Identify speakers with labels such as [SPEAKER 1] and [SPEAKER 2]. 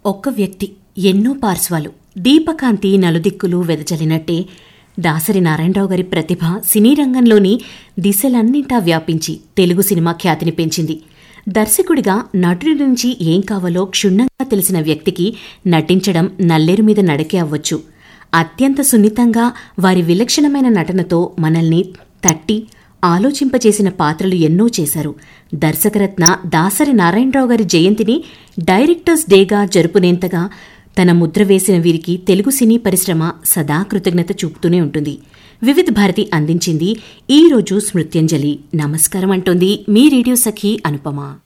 [SPEAKER 1] ఒక్క వ్యక్తి ఎన్నో పార్శ్వాలు దీపకాంతి నలుదిక్కులు వెదజల్లినట్టే దాసరి నారాయణరావు గారి ప్రతిభ సినీ రంగంలోని దిశలన్నింటా వ్యాపించి తెలుగు సినిమా ఖ్యాతిని పెంచింది దర్శకుడిగా నటుడి నుంచి ఏం కావాలో క్షుణ్ణంగా తెలిసిన వ్యక్తికి నటించడం నల్లేరు మీద నడకే అవ్వచ్చు అత్యంత సున్నితంగా వారి విలక్షణమైన నటనతో మనల్ని తట్టి ఆలోచింపచేసిన పాత్రలు ఎన్నో చేశారు దర్శకరత్న దాసరి నారాయణరావు గారి జయంతిని డైరెక్టర్స్ డేగా జరుపునేంతగా తన ముద్ర వేసిన వీరికి తెలుగు సినీ పరిశ్రమ సదా కృతజ్ఞత చూపుతూనే ఉంటుంది వివిధ భారతి అందించింది ఈ రోజు స్మృత్యంజలి నమస్కారం అంటోంది మీ రేడియో సఖి అనుపమ